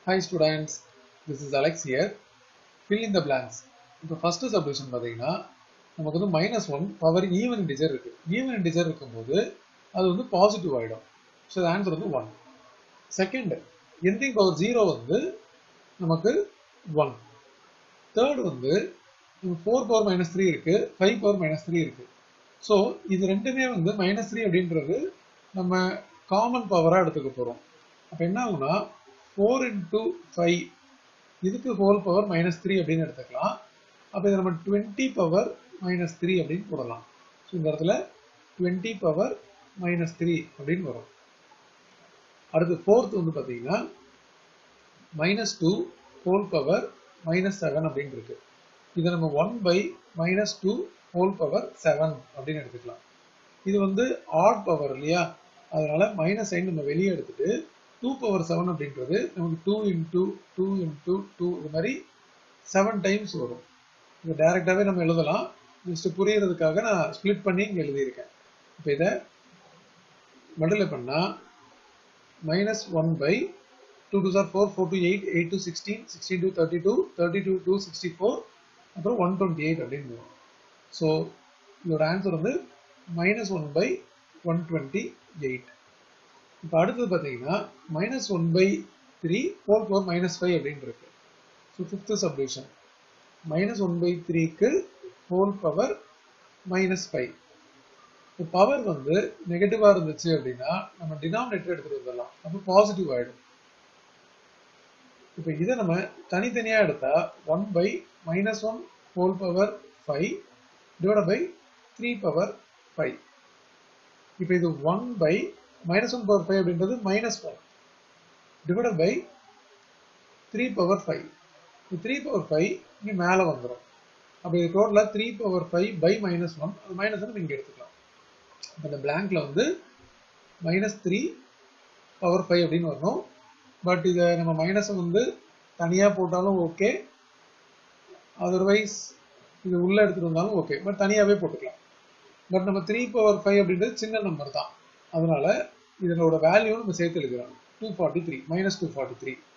Hi students, this is Alex here. Fill in the blanks. இப்போ first subdivision பார்த்தீங்கன்னா நமக்கு வந்து minus one power even integer இருக்கு even integer இருக்கும்போது அது வந்து பாசிட்டிவ் ஆகிடும் ஸோ ஆன்சர் வந்து one second ending power zero வந்து நமக்கு ஒன் தேர்ட் வந்து ஃபோர் பவர் மைனஸ் த்ரீ இருக்கு ஃபைவ் பவர் மைனஸ் த்ரீ இருக்கு ஸோ இது ரெண்டுமே வந்து மைனஸ் த்ரீ அப்படின்றது நம்ம காமன் பவராக எடுத்துக்க போகிறோம் அப்போ என்ன ஆகும்னா ஃபோர் இன்டூ ஃபைவ் இதுக்கு ஹோல் பவர் மைனஸ் த்ரீ அப்படின்னு எடுத்துக்கலாம் அப்போ இதை நம்ம டுவெண்ட்டி பவர் மைனஸ் த்ரீ அப்படின்னு போடலாம் ஸோ இந்த இடத்துல டுவெண்ட்டி பவர் மைனஸ் த்ரீ அப்படின்னு வரும் அடுத்து ஃபோர்த் வந்து பார்த்தீங்கன்னா minus two whole power minus seven அப்படின்னு இருக்கு இதை நம்ம one by minus two whole power seven அப்படின்னு எடுத்துக்கலாம் இது வந்து ஆட் பவர் இல்லையா அதனால மைனஸ் சைன் நம்ம வெளியே எடுத்துட்டு டூ பவர் செவன் அப்படின்றது நமக்கு two into two into two இது மாதிரி செவன் டைம்ஸ் வரும் இது டைரெக்டாகவே நம்ம எழுதலாம் ஜஸ்ட் புரியறதுக்காக நான் ஸ்ப்ளிட் பண்ணி இங்கே எழுதியிருக்கேன் இப்போ இதை மல்டிப்ளை பண்ணால் minus one by two two sir four four two eight eight two sixteen sixteen two thirty two thirty two two sixty four அப்புறம் ஒன் டுவெண்ட்டி எயிட் அப்படின்னு வரும் ஸோ இதோட ஆன்சர் வந்து minus one by one twenty eight இப்போ அடுத்தது பார்த்தீங்கன்னா minus one by three four four minus five அப்படின்னு இருக்கு so fifth subdivision minus one by த்ரீக்கு ஹோல் பவர் மைனஸ் ஃபைவ் இப்போ பவர் வந்து நெகட்டிவாக இருந்துச்சு அப்படின்னா நம்ம டினாமினேட்டர் எடுத்துகிட்டு வந்துடலாம் அப்போ பாசிட்டிவ் ஆகிடும் இப்போ இதை நம்ம தனித்தனியாக எடுத்தா one by minus one whole power five divide by three power five இப்போ இது one by minus one power five அப்படின்றது minus one divide by three power five three power five இங்கே மேலே வந்துடும் அப்போ இது டோட்டலாக three power five by minus one அது மைனஸ் ஒன் இங்கே எடுத்துக்கலாம் இப்போ இந்த பிளாங்க்ல வந்து மைனஸ் த்ரீ பவர் ஃபைவ் அப்படின்னு வரணும் பட் இதை நம்ம மைனஸை வந்து தனியாக போட்டாலும் ஓகே அதர்வைஸ் இது உள்ளே எடுத்துகிட்டு வந்தாலும் ஓகே பட் தனியாகவே போட்டுக்கலாம் பட் நம்ம த்ரீ பவர் ஃபைவ் அப்படின்றது சின்ன நம்பர் தான் அதனால இதனோட வேல்யூ நம்ம சேர்த்து எழுதுறோம் two forty three minus two forty three